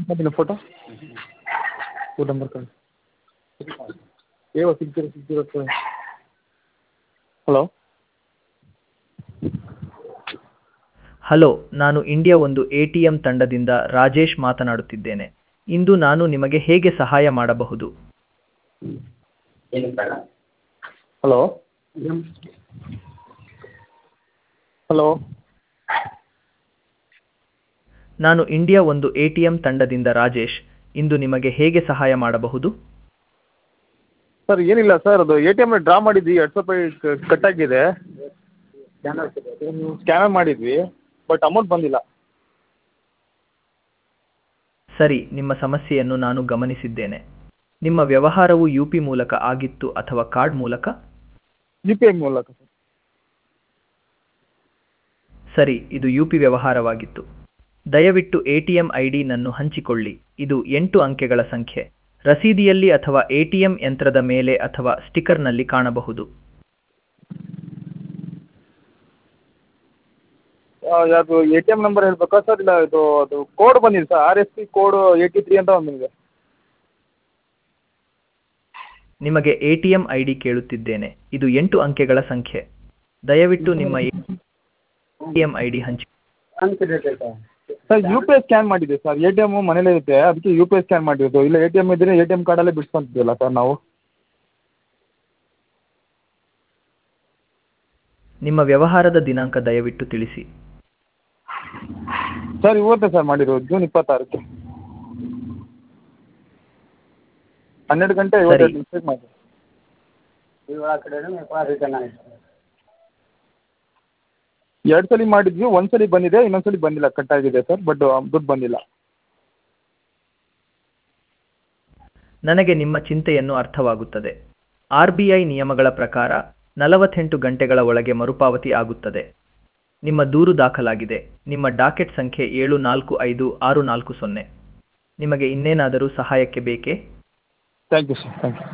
ಹಾಕಿನ photo phone number ಕಳಿಸಿ ಏವ six zero six zero seven hello hello ನಾನು ಇಂಡಿಯಾ ಒಂದು ಎ ಟಿ ಎಂ ತಂಡದಿಂದ ರಾಜೇಶ್ ಮಾತನಾಡುತ್ತಿದ್ದೇನೆ ಇಂದು ನಾನು ನಿಮಗೆ ಹೇಗೆ ಸಹಾಯ ಮಾಡಬಹುದು ಹಲೋ ಹಲೋ ನಾನು ಇಂಡಿಯಾ ಒಂದು ಎ ಟಿ ಎಂ ತಂಡದಿಂದ ರಾಜೇಶ್ ಇಂದು ನಿಮಗೆ ಹೇಗೆ ಸಹಾಯ ಮಾಡಬಹುದು ಸರ್ ಏನಿಲ್ಲ ಸರ್ ಅದು ಎ ಟಿ ಎಮ್ ಡ್ರಾ ಮಾಡಿದ್ವಿ ಎರಡು ಸಾವಿರ ರೂಪಾಯಿ ಕಟ್ಟಾಗಿದೆ ಸ್ಕ್ಯಾನರ್ ಮಾಡಿದ್ವಿ ಬಟ್ ಅಮೌಂಟ್ ಬಂದಿಲ್ಲ ಸರಿ ನಿಮ್ಮ ಸಮಸ್ಯೆಯನ್ನು ನಾನು ಗಮನಿಸಿದ್ದೇನೆ ನಿಮ್ಮ ವ್ಯವಹಾರವು ಯು ಪಿ ಮೂಲಕ ಆಗಿತ್ತು ಅಥವಾ ಕಾರ್ಡ್ ಮೂಲಕ ಯು ಪಿ ಐ ಮೂಲಕ ಸರ್ ಸರಿ ಇದು ಯು ಪಿ ವ್ಯವಹಾರವಾಗಿತ್ತು ದಯವಿಟ್ಟು ಎ ಟಿ ಎಂ ಐ ಡಿನನ್ನು ಹಂಚಿಕೊಳ್ಳಿ ಇದು ಎಂಟು ಅಂಕೆಗಳ ಸಂಖ್ಯೆ ರಸೀದಿಯಲ್ಲಿ ಅಥವಾ ಎ ಟಿ ಎಂ ಯಂತ್ರದ ಮೇಲೆ ಅಥವಾ ಸ್ಟಿಕ್ಕರ್ನಲ್ಲಿ ಕಾಣಬಹುದು ಅದು ಎ ಟಿ ಎಮ್ ನಂಬರ್ ಹೇಳ್ಬೇಕಾ ಸರ್ ಇಲ್ಲ ಇದು ಅದು ಕೋಡ್ ಬಂದಿದೆ sir R S P code eighty three ಅಂತ ಬಂದಿದೆ ನಿಮಗೆ A T M I D ಕೇಳುತ್ತಿದ್ದೇನೆ ಇದು ಎಂಟು ಅಂಕೆಗಳ ಸಂಖ್ಯೆ ದಯವಿಟ್ಟು ನಿಮ್ಮ A T M I D ಹಂಚಿ sir U P I scan ಮಾಡಿದ್ದೆ ಸರ್ ಎ ಟಿ ಎಮ್ಮು ಮನೇಲೇ ಇರುತ್ತೆ ಅದಕ್ಕೆ ಯು ಪಿ ಐ ಸ್ಕ್ಯಾನ್ ಮಾಡಿರೋದು ಇಲ್ಲ ಎ ಟಿ ಎಮ್ ಇದ್ದರೆ ಎ ಟಿ ಎಮ್ ಕಾರ್ಡಲ್ಲೇ ಬಿಡಿಸ್ಕೊಂತಿದ್ವಲ್ಲ ಸರ್ ನಾವು ನಿಮ್ಮ ವ್ಯವಹಾರದ ದಿನಾಂಕ ದಯವಿಟ್ಟು ತಿಳಿಸಿ ಸರ್ ಇವತ್ತೇ ಸರ್ ಮಾಡಿರೋದು ಜೂನ್ ಇಪ್ಪತ್ತಾರಕ್ಕೆ ಹನ್ನೆರಡು ಗಂಟೆ ಐವತ್ತೈದು ನಿಮಿಷಕ್ಕೆ ಮಾಡಿ ಎರಡು ಸಲ ಮಾಡಿದ್ವಿ ಒಂದು ಸಲ ಬಂದಿದೆ ಇನ್ನೊಂದು ಸಲ ಬಂದಿಲ್ಲ ಕಟ್ಟಾಗಿದೆ ಸರ್ ಬಟ್ ದುಡ್ಡು ಬಂದಿಲ್ಲ ನನಗೆ ನಿಮ್ಮ ಚಿಂತೆಯನ್ನು ಅರ್ಥವಾಗುತ್ತದೆ ಆರ್ ಬಿ ಐ ನಿಯಮಗಳ ಪ್ರಕಾರ ನಲವತ್ತೆಂಟು ಗಂಟೆಗಳ ಒಳಗೆ ಮರುಪಾವತಿ ಆಗುತ್ತದೆ ನಿಮ್ಮ ದೂರು ದಾಖಲಾಗಿದೆ ನಿಮ್ಮ ಡಾಕೆಟ್ ಸಂಖ್ಯೆ ಏಳು ನಾಲ್ಕು ಐದು ಆರು ನಾಲ್ಕು ಸೊನ್ನೆ ನಿಮಗೆ ಇನ್ನೇನಾದರೂ ಸಹಾಯಕ್ಕೆ ಬೇಕೇ thank you sir thank you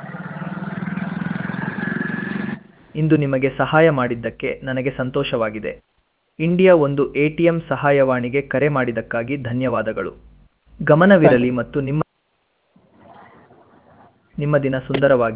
ಇಂದು ನಿಮಗೆ ಸಹಾಯ ಮಾಡಿದ್ದಕ್ಕೆ ನನಗೆ ಸಂತೋಷವಾಗಿದೆ ಇಂಡಿಯಾ ಒಂದು ಎ ಟಿ ಎಂ ಸಹಾಯವಾಣಿಗೆ ಕರೆ ಮಾಡಿದ್ದಕ್ಕಾಗಿ ಧನ್ಯವಾದಗಳು ಗಮನವಿರಲಿ ಮತ್ತು ನಿಮ್ಮ ನಿಮ್ಮ ದಿನ ಸುಂದರವಾಗಿ